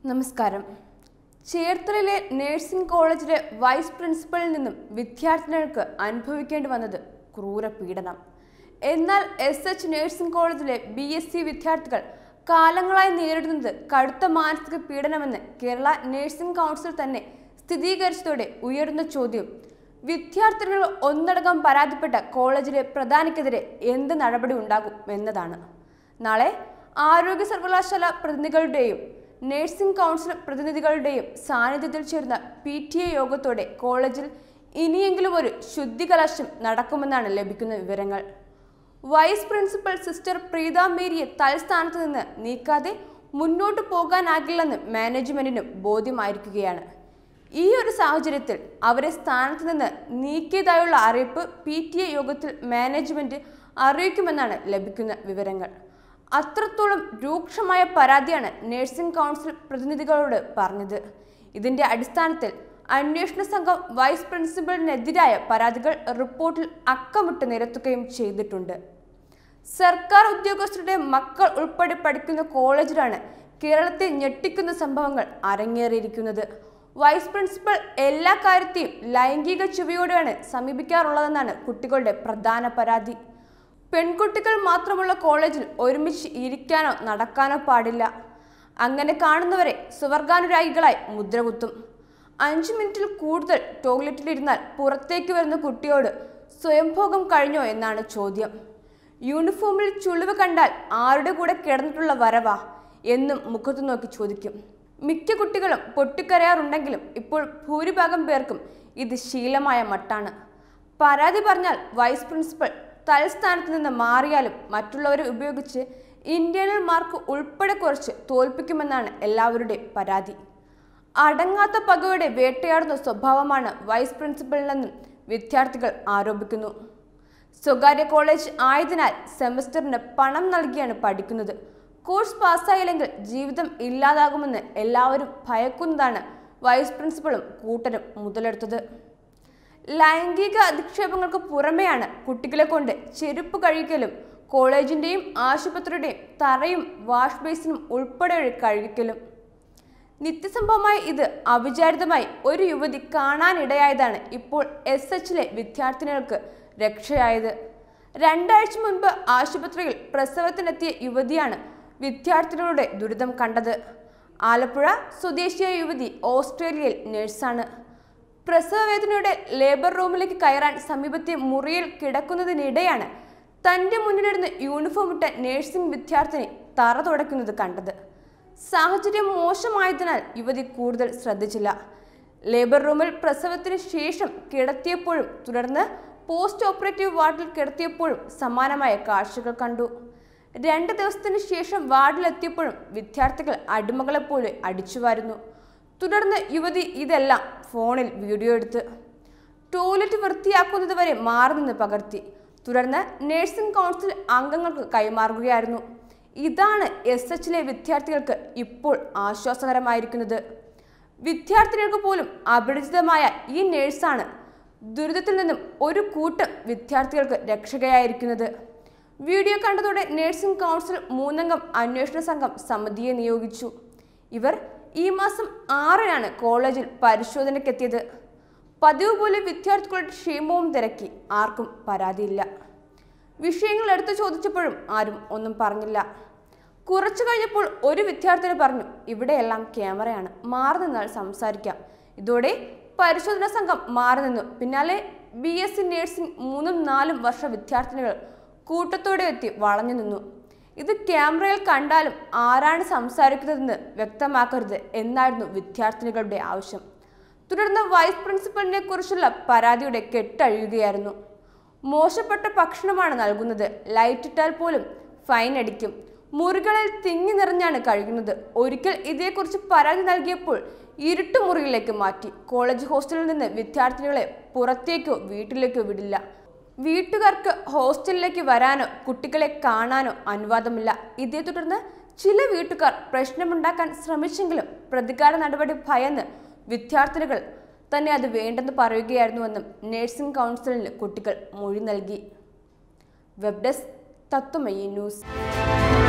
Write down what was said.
നമസ്കാരം ചേർത്തലയിലെ നഴ്സിംഗ് കോളേജിലെ വൈസ് പ്രിൻസിപ്പലിൽ നിന്നും വിദ്യാർത്ഥിനികൾക്ക് അനുഭവിക്കേണ്ടി വന്നത് ക്രൂര പീഡനം എന്നാൽ എസ് എച്ച് നഴ്സിംഗ് കോളേജിലെ ബി എസ് സി വിദ്യാർത്ഥികൾ കാലങ്ങളായി നേരിടുന്നത് കടുത്ത മാനസിക പീഡനമെന്ന് കേരള നഴ്സിംഗ് കൗൺസിൽ തന്നെ സ്ഥിരീകരിച്ചതോടെ ഉയർന്ന ചോദ്യം വിദ്യാർത്ഥികൾ ഒന്നടങ്കം പരാതിപ്പെട്ട കോളേജിലെ പ്രധാനിക്കെതിരെ എന്ത് നടപടി ഉണ്ടാകും എന്നതാണ് നാളെ ആരോഗ്യ സർവകലാശാല പ്രതിനിധികളുടെയും നഴ്സിംഗ് കൗൺസിൽ പ്രതിനിധികളുടെയും സാന്നിധ്യത്തിൽ ചേർന്ന പി ടി എ യോഗത്തോടെ കോളേജിൽ ഇനിയെങ്കിലും ഒരു ശുദ്ധികലാശം നടക്കുമെന്നാണ് ലഭിക്കുന്ന വിവരങ്ങൾ വൈസ് പ്രിൻസിപ്പൽ സിസ്റ്റർ പ്രീത മേരിയെ തൽസ്ഥാനത്ത് നിന്ന് നീക്കാതെ മുന്നോട്ട് പോകാനാകില്ലെന്ന് മാനേജ്മെന്റിനും ബോധ്യമായിരിക്കുകയാണ് ഈ ഒരു സാഹചര്യത്തിൽ അവരെ സ്ഥാനത്ത് നിന്ന് നീക്കിയതായുള്ള അറിയിപ്പ് പി ടി എ യോഗത്തിൽ മാനേജ്മെന്റ് അറിയിക്കുമെന്നാണ് ലഭിക്കുന്ന വിവരങ്ങൾ അത്രത്തോളം രൂക്ഷമായ പരാതിയാണ് നഴ്സിംഗ് കൗൺസിൽ പ്രതിനിധികളോട് പറഞ്ഞത് ഇതിന്റെ അടിസ്ഥാനത്തിൽ അന്വേഷണ സംഘം വൈസ് പ്രിൻസിപ്പലിനെതിരായ പരാതികൾ റിപ്പോർട്ടിൽ അക്കമിട്ട് നിരത്തുകയും ചെയ്തിട്ടുണ്ട് സർക്കാർ ഉദ്യോഗസ്ഥരുടെ മക്കൾ ഉൾപ്പെടെ പഠിക്കുന്ന കോളേജിലാണ് കേരളത്തെ ഞെട്ടിക്കുന്ന സംഭവങ്ങൾ അരങ്ങേറിയിരിക്കുന്നത് വൈസ് പ്രിൻസിപ്പൽ എല്ലാ കാര്യത്തെയും ലൈംഗിക ചുവയോടെയാണ് സമീപിക്കാറുള്ളതെന്നാണ് കുട്ടികളുടെ പ്രധാന പരാതി പെൺകുട്ടികൾ മാത്രമുള്ള കോളേജിൽ ഒരുമിച്ച് ഇരിക്കാനോ നടക്കാനോ പാടില്ല അങ്ങനെ കാണുന്നവരെ സുവർഗാനുരാഗികളായി മുദ്രകുത്തും അഞ്ച് മിനിറ്റിൽ കൂടുതൽ ടോയ്ലറ്റിലിരുന്നാൽ പുറത്തേക്ക് വരുന്ന കുട്ടിയോട് സ്വയംഭോഗം കഴിഞ്ഞോ എന്നാണ് ചോദ്യം യൂണിഫോമിൽ ചുളിവ് കണ്ടാൽ ആരുടെ കൂടെ കിടന്നിട്ടുള്ള വരവാ എന്നും മുഖത്തു നോക്കി ചോദിക്കും മിക്ക കുട്ടികളും പൊട്ടിക്കരയാറുണ്ടെങ്കിലും ഇപ്പോൾ ഭൂരിഭാഗം പേർക്കും ഇത് ശീലമായ മട്ടാണ് പരാതി പറഞ്ഞാൽ വൈസ് പ്രിൻസിപ്പൽ തലസ്ഥാനത്ത് നിന്ന് മാറിയാലും മറ്റുള്ളവരെ ഉപയോഗിച്ച് ഇന്റേണൽ മാർക്ക് ഉൾപ്പെടെ കുറച്ച് തോൽപ്പിക്കുമെന്നാണ് എല്ലാവരുടെയും പരാതി അടങ്ങാത്ത പകയുടെ വേട്ടയാടുന്ന സ്വഭാവമാണ് വൈസ് പ്രിൻസിപ്പലിനെന്നും വിദ്യാർത്ഥികൾ ആരോപിക്കുന്നു സ്വകാര്യ കോളേജ് ആയതിനാൽ സെമസ്റ്ററിന് പണം നൽകിയാണ് പഠിക്കുന്നത് കോഴ്സ് പാസ്സായില്ലെങ്കിൽ ജീവിതം ഇല്ലാതാകുമെന്ന് എല്ലാവരും ഭയക്കുന്നതാണ് വൈസ് പ്രിൻസിപ്പളും കൂട്ടരും മുതലെടുത്തത് ലൈംഗിക അധിക്ഷേപങ്ങൾക്ക് പുറമെയാണ് കുട്ടികളെ കൊണ്ട് ചെരുപ്പ് കഴിക്കലും കോളേജിന്റെയും ആശുപത്രിയുടെയും തറയും വാഷ് ബേസിനും ഉൾപ്പെടെ കഴിക്കലും നിത്യസംഭവമായി ഇത് അവിചാരിതമായി ഒരു യുവതി കാണാനിടയായതാണ് ഇപ്പോൾ എസ് എച്ചിലെ വിദ്യാർത്ഥിനികൾക്ക് രക്ഷയായത് രണ്ടാഴ്ച മുൻപ് ആശുപത്രിയിൽ പ്രസവത്തിനെത്തിയ യുവതിയാണ് വിദ്യാർത്ഥിനികളുടെ ദുരിതം കണ്ടത് ആലപ്പുഴ സ്വദേശിയായ യുവതി ഓസ്ട്രേലിയയിൽ നഴ്സാണ് പ്രസവവേദനയുടെ ലേബർ റൂമിലേക്ക് കയറാൻ സമീപത്തെ മുറിയിൽ കിടക്കുന്നതിനിടെയാണ് തന്റെ മുന്നിലിരുന്ന് യൂണിഫോം ഇട്ട നഴ്സിംഗ് വിദ്യാർത്ഥിനി തറ തുടയ്ക്കുന്നത് കണ്ടത് സാഹചര്യം മോശമായതിനാൽ യുവതി കൂടുതൽ ശ്രദ്ധിച്ചില്ല ലേബർ റൂമിൽ പ്രസവത്തിന് ശേഷം കിടത്തിയപ്പോഴും തുടർന്ന് പോസ്റ്റ് ഓപ്പറേറ്റീവ് വാർഡിൽ കിടത്തിയപ്പോഴും സമാനമായ കാഴ്ചകൾ കണ്ടു രണ്ട് ദിവസത്തിന് ശേഷം വാർഡിലെത്തിയപ്പോഴും വിദ്യാർത്ഥികൾ അടിമകളെപ്പോലെ അടിച്ചുവാരുന്നു തുടർന്ന് യുവതി ഇതെല്ലാം ഫോണിൽ വീഡിയോ എടുത്ത് ടോയ്ലറ്റ് വൃത്തിയാക്കുന്നത് വരെ മാറി നിന്ന് പകർത്തി തുടർന്ന് നഴ്സിംഗ് കൗൺസിൽ അംഗങ്ങൾക്ക് കൈമാറുകയായിരുന്നു ഇതാണ് എസ് എച്ചിലെ വിദ്യാർത്ഥികൾക്ക് ഇപ്പോൾ ആശ്വാസകരമായിരിക്കുന്നത് വിദ്യാർത്ഥികൾക്ക് പോലും അപരിചിതമായ ഈ നേഴ്സാണ് ദുരിതത്തിൽ നിന്നും ഒരു കൂട്ടം വിദ്യാർത്ഥികൾക്ക് രക്ഷകയായിരിക്കുന്നത് വീഡിയോ കണ്ടതോടെ നഴ്സിംഗ് കൗൺസിൽ മൂന്നംഗം അന്വേഷണ സംഘം സമിതിയെ നിയോഗിച്ചു ഇവർ ഈ മാസം ആറിനാണ് കോളേജിൽ പരിശോധനയ്ക്കെത്തിയത് പതിവ് പോലെ വിദ്യാർത്ഥികളുടെ ക്ഷേമവും തിരക്കി ആർക്കും പരാതിയില്ല വിഷയങ്ങൾ എടുത്തു ചോദിച്ചപ്പോഴും ആരും ഒന്നും പറഞ്ഞില്ല കുറച്ചു കഴിഞ്ഞപ്പോൾ ഒരു വിദ്യാർത്ഥിനി പറഞ്ഞു ഇവിടെയെല്ലാം ക്യാമറയാണ് മാറി നിന്നാൽ സംസാരിക്കാം ഇതോടെ പരിശോധനാ സംഘം മാറി നിന്നു പിന്നാലെ ബി എസ് സി നേഴ്സിംഗ് മൂന്നും നാലും വർഷ വിദ്യാർത്ഥിനികൾ കൂട്ടത്തോടെ എത്തി വളഞ്ഞു നിന്നു ഇത് ക്യാമറയിൽ കണ്ടാലും ആരാണ് സംസാരിക്കുന്നതെന്ന് വ്യക്തമാക്കരുത് എന്നായിരുന്നു വിദ്യാർത്ഥിനികളുടെ ആവശ്യം തുടർന്ന് വൈസ് പ്രിൻസിപ്പലിനെ കുറിച്ചുള്ള പരാതിയുടെ കെട്ടഴിയുകയായിരുന്നു മോശപ്പെട്ട ഭക്ഷണമാണ് നൽകുന്നത് ലൈറ്റ് ഇട്ടാൽ പോലും ഫൈൻ അടിക്കും മുറികളിൽ തിങ്ങി നിറഞ്ഞാണ് കഴിയുന്നത് ഒരിക്കൽ ഇതേക്കുറിച്ച് പരാതി നൽകിയപ്പോൾ ഇരുട്ട് മുറിയിലേക്ക് മാറ്റി കോളേജ് ഹോസ്റ്റലിൽ നിന്ന് വിദ്യാർത്ഥിനികളെ പുറത്തേക്കോ വീട്ടിലേക്കോ വിടില്ല വീട്ടുകാർക്ക് ഹോസ്റ്റലിലേക്ക് വരാനോ കുട്ടികളെ കാണാനോ അനുവാദമില്ല ഇതേ തുടർന്ന് ചില വീട്ടുകാർ പ്രശ്നമുണ്ടാക്കാൻ ശ്രമിച്ചെങ്കിലും പ്രതികാര നടപടി ഭയന്ന് വിദ്യാർത്ഥിനികൾ തന്നെ അത് വേണ്ടെന്ന് പറയുകയായിരുന്നുവെന്നും നഴ്സിംഗ് കൗൺസിലിന് കുട്ടികൾ മൊഴി നൽകി വെബ് ഡെസ്ക് തത്വമയി ന്യൂസ്